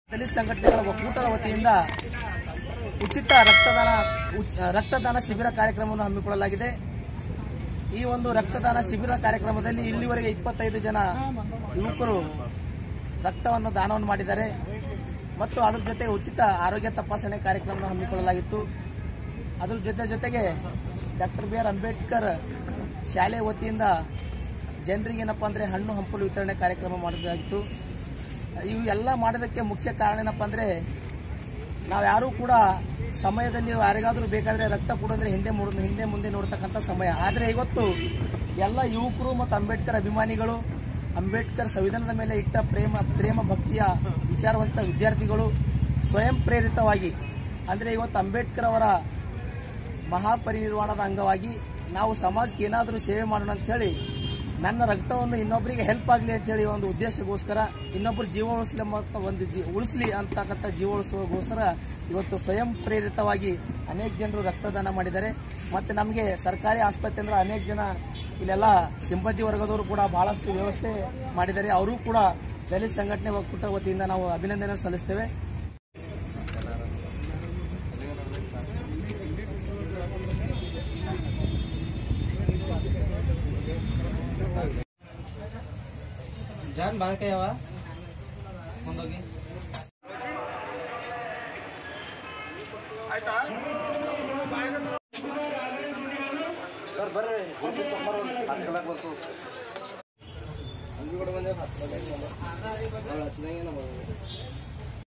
ದಲಿತ ಸಂಘಟನೆಗಳ ಒಕ್ಕೂಟದ ವತಿಯಿಂದ ಉಚಿತ ರಕ್ತದಾನ ಉಚ್- ರಕ್ತದಾನ ಶಿಬಿರ ಕಾರ್ಯಕ್ರಮವನ್ನು ಹಮ್ಮಿಕೊಳ್ಳಲಾಗಿದೆ ಈ ಒಂದು ರಕ್ತದಾನ ಶಿಬಿರ ಕಾರ್ಯಕ್ರಮದಲ್ಲಿ ಇಲ್ಲಿವರೆಗೆ ಇಪ್ಪತ್ತೈದು ಜನ ಯುವಕರು ರಕ್ತವನ್ನು ದಾನವನ್ನು ಮಾಡಿದ್ದಾರೆ ಮತ್ತು ಅದ್ರ ಜೊತೆ ಉಚಿತ ಆರೋಗ್ಯ ತಪಾಸಣೆ ಕಾರ್ಯಕ್ರಮವನ್ನು ಹಮ್ಮಿಕೊಳ್ಳಲಾಗಿತ್ತು ಅದ್ರ ಜೊತೆ ಜೊತೆಗೆ ಡಾಕ್ಟರ್ ಬಿ ಆರ್ ಅಂಬೇಡ್ಕರ್ ಶಾಲೆ ವತಿಯಿಂದ ಜನರಿಗೆ ಏನಪ್ಪ ಅಂದ್ರೆ ಹಣ್ಣು ಹಂಪಲು ವಿತರಣೆ ಕಾರ್ಯಕ್ರಮ ಮಾಡೋದಾಗಿತ್ತು ಇವು ಎಲ್ಲ ಮಾಡೋದಕ್ಕೆ ಮುಖ್ಯ ಕಾರಣ ಏನಪ್ಪ ಅಂದ್ರೆ ನಾವ್ಯಾರೂ ಕೂಡ ಸಮಯದಲ್ಲಿ ಯಾರಿಗಾದ್ರೂ ಬೇಕಾದ್ರೆ ರಕ್ತ ಕೊಡೋದ್ರೆ ಹಿಂದೆ ಮುಡ್- ಹಿಂದೆ ಮುಂದೆ ನೋಡ್ತಕ್ಕಂಥ ಸಮಯ ಆದರೆ ಇವತ್ತು ಎಲ್ಲ ಯುವಕರು ಮತ್ತು ಅಂಬೇಡ್ಕರ್ ಅಭಿಮಾನಿಗಳು ಅಂಬೇಡ್ಕರ್ ಸಂವಿಧಾನದ ಮೇಲೆ ಇಟ್ಟ ಪ್ರೇಮ ಪ್ರೇಮ ಭಕ್ತಿಯ ವಿಚಾರವಂತ ವಿದ್ಯಾರ್ಥಿಗಳು ಸ್ವಯಂ ಪ್ರೇರಿತವಾಗಿ ಅಂದ್ರೆ ಇವತ್ತು ಅಂಬೇಡ್ಕರ್ ಅವರ ಮಹಾಪರಿನಿರ್ವಾಣದ ಅಂಗವಾಗಿ ನಾವು ಸಮಾಜಕ್ಕೆ ಏನಾದರೂ ಸೇವೆ ಮಾಡೋಣ ಅಂತ ಹೇಳಿ ನನ್ನ ರಕ್ತವನ್ನು ಇನ್ನೊಬ್ಬರಿಗೆ ಹೆಲ್ಪ್ ಆಗಲಿ ಅಂತ ಹೇಳಿ ಒಂದು ಉದ್ದೇಶಕ್ಕೋಸ್ಕರ ಇನ್ನೊಬ್ಬರು ಜೀವ ಉಳಿಸಲಿ ಮತ್ತು ಒಂದು ಜೀ ಉಳಿಸಲಿ ಅಂತಕ್ಕಂಥ ಜೀವ ಉಳಿಸುವಗೋಸ್ಕರ ಇವತ್ತು ಸ್ವಯಂ ಪ್ರೇರಿತವಾಗಿ ಅನೇಕ ಜನರು ರಕ್ತದಾನ ಮಾಡಿದ್ದಾರೆ ಮತ್ತೆ ನಮಗೆ ಸರ್ಕಾರಿ ಆಸ್ಪತ್ರೆ ಅಂದ್ರೆ ಅನೇಕ ಜನ ಇಲ್ಲೆಲ್ಲ ಸಿಬ್ಬಂದಿ ವರ್ಗದವರು ಕೂಡ ಬಹಳಷ್ಟು ವ್ಯವಸ್ಥೆ ಮಾಡಿದ್ದಾರೆ ಅವರು ಕೂಡ ದಲಿತ ಸಂಘಟನೆ ಒಕ್ಕೂಟ ವತಿಯಿಂದ ನಾವು ಅಭಿನಂದನೆ ಸಲ್ಲಿಸ್ತೇವೆ ಜಾನ್ ಬಾಳಕಯ್ಯವ ಮುಂದೋಗಿ ಸರ್ ಬರ್ರಿ ಫೋಟೋ ತೊಗೊಂಬರೋ ಹತ್ತಲಾಗ ಬಂತು ಅಂಗಿ ಕೂಡ ಬಂದೆ ಹತ್ತಲಾಗ ಹಚ್ಚಿದಂಗೆ